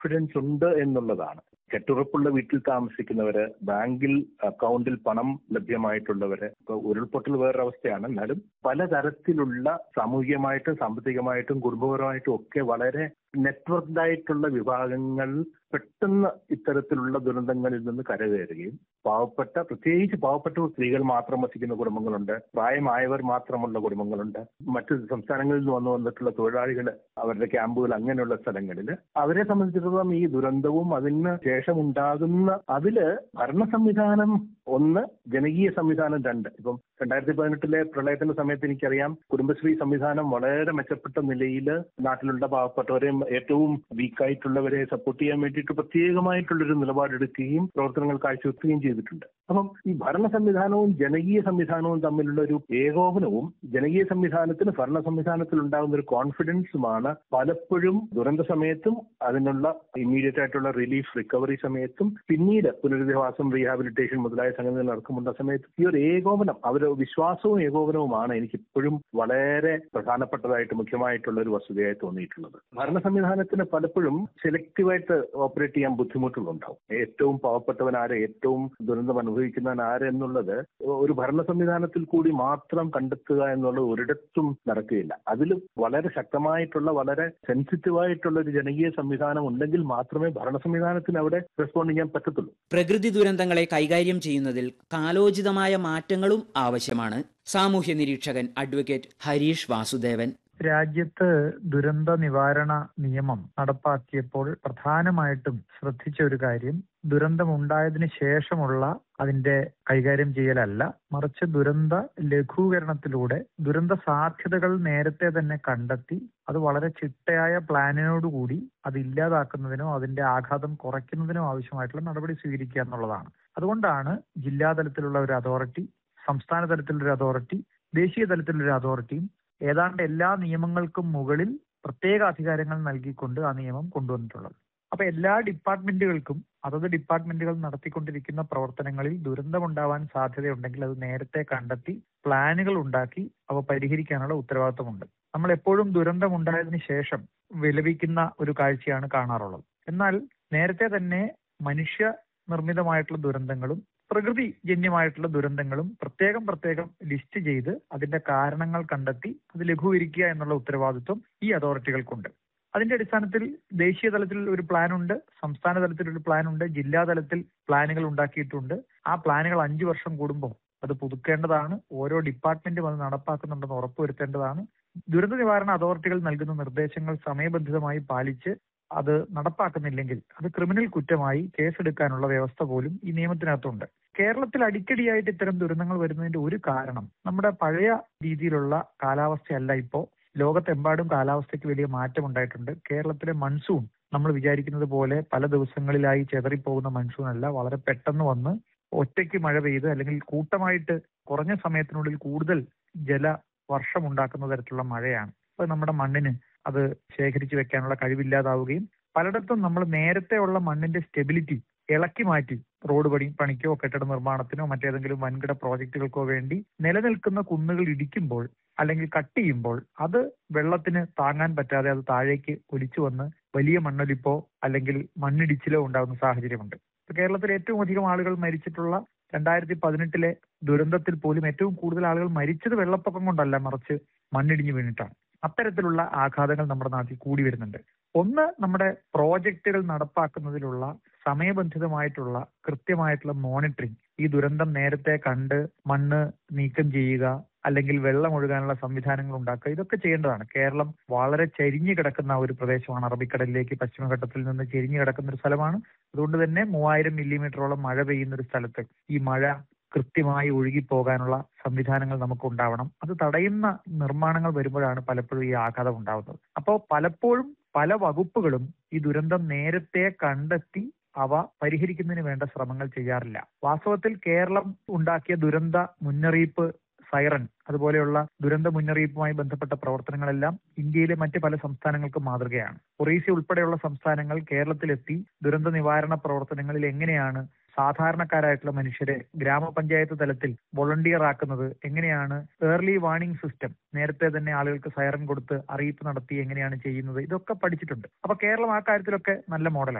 confidence ഉണ്ട് എന്നുള്ളതാണ് കെട്ടുറപ്പുള്ള വീട്ടിൽ താമസിക്കുന്നവര് ബാങ്കിൽ അക്കൗണ്ടിൽ പണം ലഭ്യമായിട്ടുള്ളവര് ഇപ്പൊ ഉരുൾപൊട്ടൽ വേറൊരവസ്ഥയാണ് എന്നാലും പലതരത്തിലുള്ള സാമൂഹികമായിട്ടും സാമ്പത്തികമായിട്ടും കുടുംബപരമായിട്ടും ഒക്കെ വളരെ നെറ്റ്വർക്ക്ഡ് ആയിട്ടുള്ള വിഭാഗങ്ങൾ പെട്ടെന്ന് ഇത്തരത്തിലുള്ള ദുരന്തങ്ങളിൽ നിന്ന് കരകയറുകയും പാവപ്പെട്ട പ്രത്യേകിച്ച് പാവപ്പെട്ട സ്ത്രീകൾ മാത്രം വസിക്കുന്ന കുടുംബങ്ങളുണ്ട് പ്രായമായവർ മാത്രമുള്ള കുടുംബങ്ങളുണ്ട് മറ്റു സംസ്ഥാനങ്ങളിൽ നിന്ന് വന്നു വന്നിട്ടുള്ള തൊഴിലാളികൾ അവരുടെ ക്യാമ്പുകൾ അങ്ങനെയുള്ള സ്ഥലങ്ങളിൽ അവരെ സംബന്ധിച്ചിടത്തോളം ഈ ദുരന്തവും അതിന് ശേഷം ഉണ്ടാകുന്ന അതില് ഭരണ സംവിധാനം ഒന്ന് ജനകീയ സംവിധാനം രണ്ട് ഇപ്പം രണ്ടായിരത്തി പതിനെട്ടിലെ പ്രളയത്തിന്റെ സമയത്ത് എനിക്കറിയാം കുടുംബശ്രീ സംവിധാനം വളരെ മെച്ചപ്പെട്ട നിലയിൽ നാട്ടിലുള്ള പാവപ്പെട്ടവരെയും ഏറ്റവും വീക്കായിട്ടുള്ളവരെ സപ്പോർട്ട് ചെയ്യാൻ വേണ്ടിയിട്ട് പ്രത്യേകമായിട്ടുള്ളൊരു നിലപാടെടുക്കുകയും പ്രവർത്തനങ്ങൾ കാഴ്ചവെക്കുകയും ചെയ്തിട്ടുണ്ട് അപ്പം ഈ ഭരണ സംവിധാനവും ജനകീയ സംവിധാനവും തമ്മിലുള്ള ഒരു ഏകോപനവും ജനകീയ സംവിധാനത്തിന് ഭരണ സംവിധാനത്തിൽ ഉണ്ടാകുന്ന ഒരു കോൺഫിഡൻസുമാണ് പലപ്പോഴും ദുരന്ത സമയത്തും അതിനുള്ള ഇമ്മീഡിയറ്റ് ആയിട്ടുള്ള റിലീഫ് റിക്കവറി സമയത്തും പിന്നീട് പുനരധിവാസം റീഹാബിലിറ്റേഷൻ മുതലായ സംഗതികൾ നടക്കുമുള്ള സമയത്ത് ഈ ഒരു ഏകോപനം അവർ വിശ്വാസവും ഏകോപനവുമാണ് എനിക്ക് ഇപ്പോഴും വളരെ പ്രധാനപ്പെട്ടതായിട്ട് മുഖ്യമായിട്ടുള്ള ഒരു വസ്തുതയായി തോന്നിയിട്ടുള്ളത് ഭരണ സംവിധാനത്തിന് പലപ്പോഴും സെലക്റ്റീവായിട്ട് ഓപ്പറേറ്റ് ചെയ്യാൻ ബുദ്ധിമുട്ടുകളുണ്ടാവും ഏറ്റവും പാവപ്പെട്ടവൻ ആര് ഏറ്റവും ദുരന്തം അനുഭവിക്കുന്നവൻ ആര് എന്നുള്ളത് ഒരു ഭരണ സംവിധാനത്തിൽ കൂടി മാത്രം കണ്ടെത്തുക എന്നുള്ളത് ഒരിടത്തും നടക്കുകയില്ല അതിൽ വളരെ ശക്തമായിട്ടുള്ള വളരെ സെൻസിറ്റീവായിട്ടുള്ള ഒരു ജനകീയ സംവിധാനം ഉണ്ടെങ്കിൽ മാത്രമേ ഭരണ സംവിധാനത്തിന് അവിടെ റെസ്പോണ്ട് ചെയ്യാൻ പറ്റത്തുള്ളൂ പ്രകൃതി ദുരന്തങ്ങളെ കൈകാര്യം ചെയ്യുന്നതിൽ കാലോചിതമായ മാറ്റങ്ങളും ആവശ്യമാണ് സാമൂഹ്യ നിരീക്ഷകൻ അഡ്വക്കേറ്റ് ഹരീഷ് വാസുദേവൻ രാജ്യത്ത് ദുരന്ത നിവാരണ നിയമം നടപ്പാക്കിയപ്പോൾ പ്രധാനമായിട്ടും ശ്രദ്ധിച്ച ഒരു കാര്യം ദുരന്തമുണ്ടായതിനു ശേഷമുള്ള അതിന്റെ കൈകാര്യം ചെയ്യലല്ല മറിച്ച് ദുരന്ത ലഘൂകരണത്തിലൂടെ ദുരന്ത സാധ്യതകൾ നേരത്തെ തന്നെ കണ്ടെത്തി അത് വളരെ ചിട്ടയായ പ്ലാനിനോടുകൂടി അത് ഇല്ലാതാക്കുന്നതിനോ അതിന്റെ ആഘാതം കുറയ്ക്കുന്നതിനോ ആവശ്യമായിട്ടുള്ള നടപടി സ്വീകരിക്കുക എന്നുള്ളതാണ് അതുകൊണ്ടാണ് ജില്ലാതലത്തിലുള്ള ഒരു അതോറിറ്റി സംസ്ഥാന തലത്തിലുള്ള ഒരു അതോറിറ്റി ദേശീയ തലത്തിലുള്ള ഒരു അതോറിറ്റിയും ഏതാണ്ട് എല്ലാ നിയമങ്ങൾക്കും മുകളിൽ പ്രത്യേക അധികാരങ്ങൾ നൽകിക്കൊണ്ട് ആ നിയമം കൊണ്ടുവന്നിട്ടുള്ളത് അപ്പൊ എല്ലാ ഡിപ്പാർട്ട്മെന്റുകൾക്കും അതത് ഡിപ്പാർട്ട്മെന്റുകൾ നടത്തിക്കൊണ്ടിരിക്കുന്ന പ്രവർത്തനങ്ങളിൽ ദുരന്തമുണ്ടാവാൻ സാധ്യതയുണ്ടെങ്കിൽ അത് നേരത്തെ കണ്ടെത്തി പ്ലാനുകൾ ഉണ്ടാക്കി അവ പരിഹരിക്കാനുള്ള ഉത്തരവാദിത്വമുണ്ട് നമ്മൾ എപ്പോഴും ദുരന്തമുണ്ടായതിനു ശേഷം വിലപിക്കുന്ന ഒരു കാഴ്ചയാണ് കാണാറുള്ളത് എന്നാൽ നേരത്തെ തന്നെ മനുഷ്യ നിർമ്മിതമായിട്ടുള്ള ദുരന്തങ്ങളും പ്രകൃതി ജന്യമായിട്ടുള്ള ദുരന്തങ്ങളും പ്രത്യേകം പ്രത്യേകം ലിസ്റ്റ് ചെയ്ത് അതിന്റെ കാരണങ്ങൾ കണ്ടെത്തി അത് ലഘൂകരിക്കുക എന്നുള്ള ഉത്തരവാദിത്വം ഈ അതോറിറ്റികൾക്കുണ്ട് അതിന്റെ അടിസ്ഥാനത്തിൽ ദേശീയ തലത്തിൽ ഒരു പ്ലാൻ ഉണ്ട് സംസ്ഥാന തലത്തിൽ ഒരു പ്ലാൻ ഉണ്ട് ജില്ലാ തലത്തിൽ പ്ലാനുകൾ ഉണ്ടാക്കിയിട്ടുണ്ട് ആ പ്ലാനുകൾ അഞ്ചു വർഷം കൂടുമ്പോൾ അത് പുതുക്കേണ്ടതാണ് ഓരോ ഡിപ്പാർട്ട്മെന്റും അത് നടപ്പാക്കുന്നുണ്ടെന്ന് ഉറപ്പുവരുത്തേണ്ടതാണ് ദുരന്ത നിവാരണ അതോറിറ്റികൾ നൽകുന്ന നിർദ്ദേശങ്ങൾ സമയബന്ധിതമായി പാലിച്ച് അത് നടപ്പാക്കുന്നില്ലെങ്കിൽ അത് ക്രിമിനൽ കുറ്റമായി കേസെടുക്കാനുള്ള വ്യവസ്ഥ പോലും ഈ നിയമത്തിനകത്തുണ്ട് കേരളത്തിൽ അടിക്കടിയായിട്ട് ഇത്തരം ദുരന്തങ്ങൾ വരുന്നതിന്റെ ഒരു കാരണം നമ്മുടെ പഴയ രീതിയിലുള്ള കാലാവസ്ഥയല്ല ഇപ്പോ ലോകത്തെമ്പാടും കാലാവസ്ഥയ്ക്ക് വലിയ മാറ്റം ഉണ്ടായിട്ടുണ്ട് കേരളത്തിലെ മൺസൂൺ നമ്മൾ വിചാരിക്കുന്നത് പോലെ പല ദിവസങ്ങളിലായി ചെതറിപ്പോകുന്ന മൺസൂൺ അല്ല വളരെ പെട്ടെന്ന് വന്ന് ഒറ്റയ്ക്ക് മഴ പെയ്ത് അല്ലെങ്കിൽ കൂട്ടമായിട്ട് കുറഞ്ഞ സമയത്തിനുള്ളിൽ കൂടുതൽ ജല വർഷം ഉണ്ടാക്കുന്ന തരത്തിലുള്ള മഴയാണ് അപ്പൊ നമ്മുടെ മണ്ണിന് അത് ശേഖരിച്ചു വെക്കാനുള്ള കഴിവില്ലാതാവുകയും പലയിടത്തും നമ്മൾ നേരത്തെ ഉള്ള മണ്ണിന്റെ സ്റ്റെബിലിറ്റി ഇളക്കി മാറ്റി റോഡ് പണി പണിക്കോ കെട്ടിട നിർമ്മാണത്തിനോ മറ്റേതെങ്കിലും വൻകിട പ്രോജക്റ്റുകൾക്കോ വേണ്ടി നിലനിൽക്കുന്ന കുന്നുകൾ ഇടിക്കുമ്പോൾ അല്ലെങ്കിൽ കട്ട് ചെയ്യുമ്പോൾ അത് വെള്ളത്തിന് താങ്ങാൻ പറ്റാതെ അത് താഴേക്ക് ഒലിച്ചു വന്ന് വലിയ മണ്ണൊലിപ്പോ അല്ലെങ്കിൽ മണ്ണിടിച്ചിലോ ഉണ്ടാകുന്ന സാഹചര്യമുണ്ട് കേരളത്തിൽ ഏറ്റവും അധികം ആളുകൾ മരിച്ചിട്ടുള്ള രണ്ടായിരത്തി പതിനെട്ടിലെ ദുരന്തത്തിൽ പോലും ഏറ്റവും കൂടുതൽ ആളുകൾ മരിച്ചത് വെള്ളപ്പൊക്കം കൊണ്ടല്ല മറിച്ച് മണ്ണിടിഞ്ഞു വീണിട്ടാണ് അത്തരത്തിലുള്ള ആഘാതങ്ങൾ നമ്മുടെ നാട്ടിൽ കൂടി വരുന്നുണ്ട് ഒന്ന് നമ്മുടെ പ്രോജക്റ്റുകൾ നടപ്പാക്കുന്നതിലുള്ള സമയബന്ധിതമായിട്ടുള്ള കൃത്യമായിട്ടുള്ള മോണിറ്ററിംഗ് ഈ ദുരന്തം നേരത്തെ കണ്ട് മണ്ണ് നീക്കം ചെയ്യുക അല്ലെങ്കിൽ വെള്ളം ഒഴുകാനുള്ള സംവിധാനങ്ങൾ ഉണ്ടാക്കുക ഇതൊക്കെ ചെയ്യേണ്ടതാണ് കേരളം വളരെ ചരിഞ്ഞു കിടക്കുന്ന ഒരു പ്രദേശമാണ് അറബിക്കടലിലേക്ക് പശ്ചിമഘട്ടത്തിൽ നിന്ന് ചെരിഞ്ഞു കിടക്കുന്ന ഒരു സ്ഥലമാണ് അതുകൊണ്ട് തന്നെ മൂവായിരം മില്ലിമീറ്ററോളം മഴ പെയ്യുന്ന ഒരു സ്ഥലത്ത് ഈ മഴ കൃത്യമായി ഒഴുകിപ്പോകാനുള്ള സംവിധാനങ്ങൾ നമുക്ക് ഉണ്ടാവണം അത് തടയുന്ന നിർമ്മാണങ്ങൾ വരുമ്പോഴാണ് പലപ്പോഴും ഈ ആഘാതം ഉണ്ടാവുന്നത് അപ്പോൾ പലപ്പോഴും പല വകുപ്പുകളും ഈ ദുരന്തം നേരത്തെ കണ്ടെത്തി അവ പരിഹരിക്കുന്നതിന് വേണ്ട ശ്രമങ്ങൾ ചെയ്യാറില്ല വാസ്തവത്തിൽ കേരളം ഉണ്ടാക്കിയ ദുരന്ത മുന്നറിയിപ്പ് സൈറൻ അതുപോലെയുള്ള ദുരന്ത മുന്നറിയിപ്പുമായി ബന്ധപ്പെട്ട പ്രവർത്തനങ്ങളെല്ലാം ഇന്ത്യയിലെ മറ്റ് പല സംസ്ഥാനങ്ങൾക്കും മാതൃകയാണ് ഒറീസ ഉൾപ്പെടെയുള്ള സംസ്ഥാനങ്ങൾ കേരളത്തിലെത്തി ദുരന്ത നിവാരണ പ്രവർത്തനങ്ങളിൽ എങ്ങനെയാണ് സാധാരണക്കാരായിട്ടുള്ള മനുഷ്യരെ ഗ്രാമപഞ്ചായത്ത് തലത്തിൽ വോളണ്ടിയർ ആക്കുന്നത് എങ്ങനെയാണ് ഏർലി വാർണിംഗ് സിസ്റ്റം നേരത്തെ തന്നെ ആളുകൾക്ക് സൈറൻ കൊടുത്ത് അറിയിപ്പ് നടത്തി എങ്ങനെയാണ് ചെയ്യുന്നത് ഇതൊക്കെ പഠിച്ചിട്ടുണ്ട് അപ്പൊ കേരളം ആ കാര്യത്തിലൊക്കെ നല്ല മോഡലാണ്